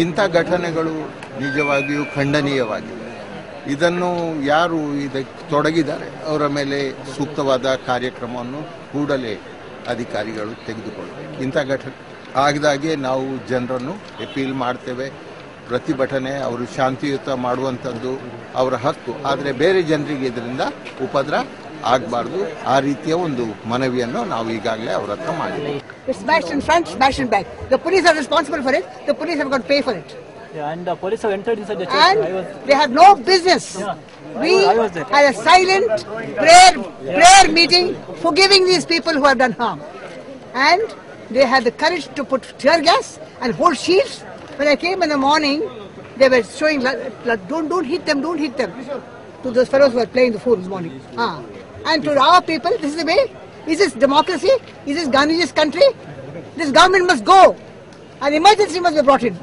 ಇಂಥ ಘಟನೆಗಳು ನಿಜವಾಗಿಯೂ ಖಂಡನೀಯವಾಗಿವೆ ಇದನ್ನು ಯಾರು ಇದಕ್ಕೆ ತೊಡಗಿದ್ದಾರೆ ಅವರ ಮೇಲೆ ಸೂಕ್ತವಾದ ಕಾರ್ಯಕ್ರಮವನ್ನು ಕೂಡಲೇ ಅಧಿಕಾರಿಗಳು ತೆಗೆದುಕೊಳ್ಳಬೇಕು ಇಂಥ ಘಟನೆ ಆಗದಾಗೆ ನಾವು ಜನರನ್ನು ಅಪೀಲ್ ಮಾಡ್ತೇವೆ ಪ್ರತಿಭಟನೆ ಅವರು ಶಾಂತಿಯುತ ಮಾಡುವಂಥದ್ದು ಅವರ ಹಕ್ಕು ಆದರೆ ಬೇರೆ ಜನರಿಗೆ ಇದರಿಂದ ಉಪದ್ರ ಆಗಬಾರ್ದು ಆ ರೀತಿಯ ಒಂದು ಮನವಿಯನ್ನು ನಾವು ಈಗಾಗಲೇ ಅವ್ರ ಹತ್ರ ಮಾಡಿದ್ದೀವಿ It's smashed in front, smashed in back. The police are responsible for it. The police have got to pay for it. Yeah, and the police have entered inside the church. And I was they have no business. We I was there. had a silent prayer, prayer meeting forgiving these people who have done harm. And they had the courage to put tear gas and hold shields. When I came in the morning, they were showing, like, like, don't, don't hit them, don't hit them. To those fellows who were playing the fool this morning. Ah. And to our people, this is the way. Is this democracy? Is this Gandhiji's country? This government must go. An emergency must be brought in.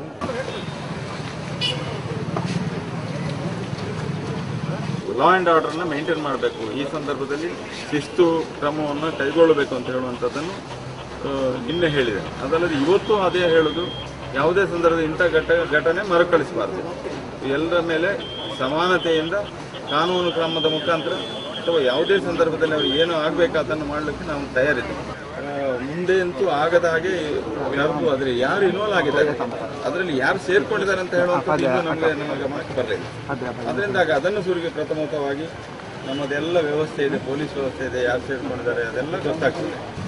Law and ಆರ್ಡರ್ನ maintain ಮಾಡಬೇಕು ಈ ಸಂದರ್ಭದಲ್ಲಿ ಶಿಸ್ತು ಕ್ರಮವನ್ನು ಕೈಗೊಳ್ಳಬೇಕು ಅಂತ ಹೇಳುವಂಥದ್ದನ್ನು ಆ, ನಿನ್ನೆ ಹೇಳಿದೆ ಅದಲ್ಲದೆ ಇವತ್ತು ಅದೇ ಹೇಳುದು ಯಾವುದೇ ಸಂದರ್ಭದಲ್ಲಿ ಇಂಥ ಘಟ ಘಟನೆ ಮರುಕಳಿಸಬಾರ್ದು ಎಲ್ಲರ ಮೇಲೆ ಸಮಾನತೆಯಿಂದ ಕಾನೂನು ಕ್ರಮದ ಮುಖಾಂತರ ಅಥವಾ ಯಾವುದೇ ಸಂದರ್ಭದಲ್ಲಿ ಅವರು ಏನು ಆಗಬೇಕಾದನ್ನು ಮಾಡಲಿಕ್ಕೆ ನಾವು ತಯಾರಿದ್ದೇವೆ ಆ, ಮುಂದೆ ಅಂತೂ ಆಗದ ಹಾಗೆ ಯಾರಿಗೂ ಆದರೆ ಯಾರು ಇನ್ವಾಲ್ವ್ ಆಗಿದ್ದಾರೆ ಅದರಲ್ಲಿ ಯಾರು ಸೇರ್ಕೊಂಡಿದ್ದಾರೆ ಅಂತ ಹೇಳುವಂಥದ್ದು ಇನ್ನೂ ನಮಗೆ ನಮ್ಮ ಗಮನಕ್ಕೆ ಬರಲಿಲ್ಲ ಅದರಿಂದ ಅದನ್ನು ಸುರಿಗೆ ಪ್ರಥಮವಾಗಿ ನಮ್ಮದೆಲ್ಲ ವ್ಯವಸ್ಥೆ ಇದೆ ಪೊಲೀಸ್ ವ್ಯವಸ್ಥೆ ಇದೆ ಯಾರು ಸೇರ್ಕೊಂಡಿದ್ದಾರೆ ಅದೆಲ್ಲ ಗೊತ್ತಾಗ್ತದೆ